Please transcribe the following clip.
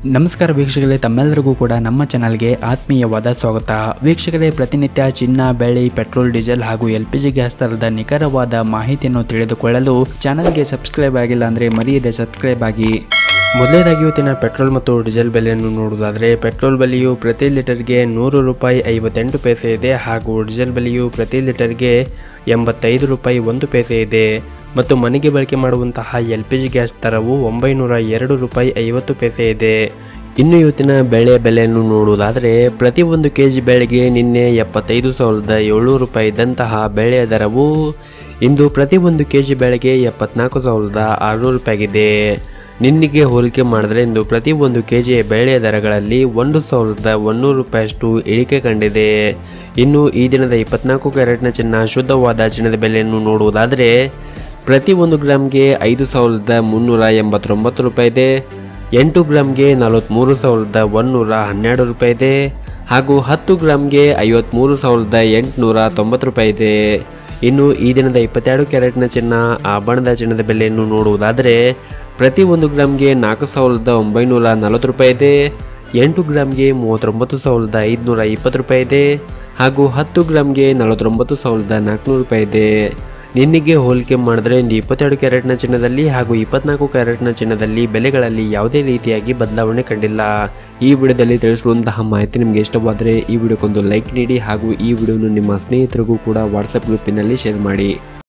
ನಮಸ್ಕಾರ ವೀಕ್ಷಕರೇ ತಮ್ಮೆಲ್ಲರಿಗೂ ಕೂಡ ನಮ್ಮ ಚಾನಲ್ಗೆ ಆತ್ಮೀಯವಾದ ಸ್ವಾಗತ ವೀಕ್ಷಕರೇ ಪ್ರತಿನಿತ್ಯ ಚಿನ್ನ ಬೆಳ್ಳಿ ಪೆಟ್ರೋಲ್ ಡೀಸೆಲ್ ಹಾಗೂ ಎಲ್ ಪಿ ಜಿ ಗ್ಯಾಸ್ ದರದ ನಿಖರವಾದ ಮಾಹಿತಿಯನ್ನು ತಿಳಿದುಕೊಳ್ಳಲು ಚಾನಲ್ಗೆ ಸಬ್ಸ್ಕ್ರೈಬ್ ಆಗಿಲ್ಲ ಅಂದರೆ ಮರೆಯದೆ ಸಬ್ಸ್ಕ್ರೈಬ್ ಆಗಿ ಮೊದಲನೇದಾಗಿ ಇವತ್ತಿನ ಪೆಟ್ರೋಲ್ ಮತ್ತು ಡೀಸೆಲ್ ಬೆಲೆಯನ್ನು ನೋಡುವುದಾದರೆ ಪೆಟ್ರೋಲ್ ಬೆಲೆಯು ಪ್ರತಿ ಲೀಟರ್ಗೆ ನೂರು ರೂಪಾಯಿ ಐವತ್ತೆಂಟು ಪೈಸೆ ಇದೆ ಹಾಗೂ ಡೀಸೆಲ್ ಬೆಲೆಯು ಪ್ರತಿ ಲೀಟರ್ಗೆ ಎಂಬತ್ತೈದು ರೂಪಾಯಿ ಒಂದು ಪೈಸೆ ಇದೆ ಮತ್ತು ಮನೆಗೆ ಬಳಕೆ ಮಾಡುವಂತಹ ಎಲ್ ಪಿ ಜಿ ಗ್ಯಾಸ್ ದರವು ಒಂಬೈನೂರ ಎರಡು ರೂಪಾಯಿ ಐವತ್ತು ಪೈಸೆ ಇದೆ ಇನ್ನು ಇವತ್ತಿನ ಬೆಳೆ ಬೆಲೆಯನ್ನು ನೋಡುವುದಾದರೆ ಪ್ರತಿ ಒಂದು ಕೆ ಜಿ ಬೆಳೆಗೆ ನಿನ್ನೆ ಎಪ್ಪತ್ತೈದು ಸಾವಿರದ ಏಳ್ನೂರು ರೂಪಾಯಿ ಇದ್ದಂತಹ ಬೆಳೆಯ ದರವು ಇಂದು ಪ್ರತಿ ಒಂದು ಕೆ ಜಿ ಬೆಳೆಗೆ ಎಪ್ಪತ್ನಾಲ್ಕು ಸಾವಿರದ ಆರುನೂರು ರೂಪಾಯಿಗಿದೆ ನಿನ್ನೆಗೆ ಹೋಲಿಕೆ ಮಾಡಿದ್ರೆ ಇಂದು ಪ್ರತಿ ಒಂದು ಕೆ ಜಿಯ ಬೆಳೆಯ ದರಗಳಲ್ಲಿ ಒಂದು ಸಾವಿರದ ಒಂದೂರು ರೂಪಾಯಿಯಷ್ಟು ಇಳಿಕೆ ಕಂಡಿದೆ ಇನ್ನು ಈ ದಿನದ ಇಪ್ಪತ್ನಾಲ್ಕು ಕ್ಯಾರೆಟ್ನ ಚಿನ್ನ ಶುದ್ಧವಾದ ಚಿನ್ನದ ಬೆಲೆಯನ್ನು ನೋಡುವುದಾದರೆ ಪ್ರತಿ ಒಂದು ಗ್ರಾಮ್ಗೆ ಐದು ಸಾವಿರದ ಮುನ್ನೂರ ಎಂಬತ್ತೊಂಬತ್ತು ರೂಪಾಯಿ ಇದೆ ಎಂಟು ಗ್ರಾಮ್ಗೆ ನಲವತ್ತ್ಮೂರು ಸಾವಿರದ ಒಂದುನೂರ ಹನ್ನೆರಡು ರೂಪಾಯಿ ಇದೆ ಹಾಗೂ ಹತ್ತು ಗ್ರಾಮ್ಗೆ ಐವತ್ತ್ಮೂರು ಸಾವಿರದ ಎಂಟುನೂರ ತೊಂಬತ್ತು ರೂಪಾಯಿ ಇದೆ ಇನ್ನು ಈ ದಿನದ ಇಪ್ಪತ್ತೆರಡು ಕ್ಯಾರೆಟ್ನ ಚಿನ್ನ ಆಭರಣದ ಚಿನ್ನದ ಬೆಲೆಯನ್ನು ನೋಡುವುದಾದರೆ ಪ್ರತಿ ಒಂದು ಗ್ರಾಮ್ಗೆ ನಾಲ್ಕು ಸಾವಿರದ ಒಂಬೈನೂರ ನಲವತ್ತು ರೂಪಾಯಿ ಇದೆ ಎಂಟು ಗ್ರಾಮ್ಗೆ ಮೂವತ್ತೊಂಬತ್ತು ಸಾವಿರದ ಐದುನೂರ ಇಪ್ಪತ್ತು ರೂಪಾಯಿ ಇದೆ ಹಾಗೂ ಹತ್ತು ಗ್ರಾಮ್ಗೆ ನಲವತ್ತೊಂಬತ್ತು ಸಾವಿರದ ನಾಲ್ಕುನೂರು ರೂಪಾಯಿ ಇದೆ ನಿನ್ನೆಗೆ ಹೋಲಿಕೆ ಮಾಡಿದ್ರೆ ಇಂದು ಇಪ್ಪತ್ತೆರಡು ಕ್ಯಾರೆಟ್ನ ಚಿನ್ನದಲ್ಲಿ ಹಾಗೂ ಇಪ್ಪತ್ನಾಲ್ಕು ಕ್ಯಾರೆಟ್ನ ಚಿನ್ನದಲ್ಲಿ ಬೆಲೆಗಳಲ್ಲಿ ಯಾವುದೇ ರೀತಿಯಾಗಿ ಬದಲಾವಣೆ ಕಂಡಿಲ್ಲ ಈ ವಿಡಿಯೋದಲ್ಲಿ ತಿಳಿಸಿರುವಂತಹ ಮಾಹಿತಿ ನಿಮಗೆ ಇಷ್ಟವಾದರೆ ಈ ವಿಡಿಯೋಕ್ಕೊಂದು ಲೈಕ್ ನೀಡಿ ಹಾಗೂ ಈ ವಿಡಿಯೋನು ನಿಮ್ಮ ಸ್ನೇಹಿತರಿಗೂ ಕೂಡ ವಾಟ್ಸಪ್ ಗ್ರೂಪಿನಲ್ಲಿ ಶೇರ್ ಮಾಡಿ